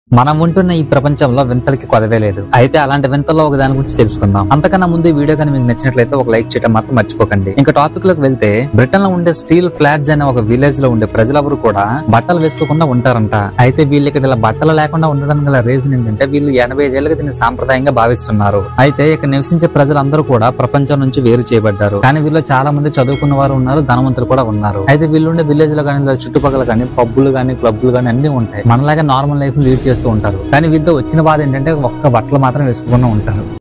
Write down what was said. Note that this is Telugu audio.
మనం ఉంటున్న ఈ ప్రపంచంలో వింతలకి కొదవే లేదు అయితే అలాంటి వింతల్లో ఒక దాని గురించి తెలుసుకుందాం అంతకన్నా ముందు ఈ వీడియో కానీ మీకు నచ్చినట్లయితే ఒక లైక్ చేయడం మాత్రం మర్చిపోకండి ఇంకా టాపిక్ లోకి వెళ్తే బ్రిటన్ లో ఉండే స్టీల్ ఫ్లాట్స్ అనే ఒక విలేజ్ లో ఉండే ప్రజలెవరు కూడా బట్టలు వేసుకోకుండా ఉంటారంట అయితే వీళ్ళు ఇక్కడ ఇలా బట్టలు లేకుండా ఉండడానికి గల రీజన్ ఏంటంటే వీళ్ళు ఎనభై ఐదేళ్లుగా దీన్ని సాంప్రదాయంగా భావిస్తున్నారు అయితే ఇక్కడ నివసించే ప్రజలందరూ కూడా ప్రపంచం నుంచి వేరు చేయబడ్డారు కానీ వీళ్ళు చాలా మంది చదువుకున్న వారు ఉన్నారు ధనవంతులు కూడా ఉన్నారు అయితే వీళ్ళు ఉండే విలేజ్ లో కానీ లేదా చుట్టుపక్కల కానీ పబ్బులు కానీ క్లబ్లు కానీ అన్ని ఉంటాయి మనలాగే నార్మల్ లైఫ్ లీడ్ చేస్తూ ఉంటారు కానీ వీళ్ళతో వచ్చిన బాధ ఏంటంటే ఒక్క బట్టలు మాత్రం వేసుకోకుండా ఉంటారు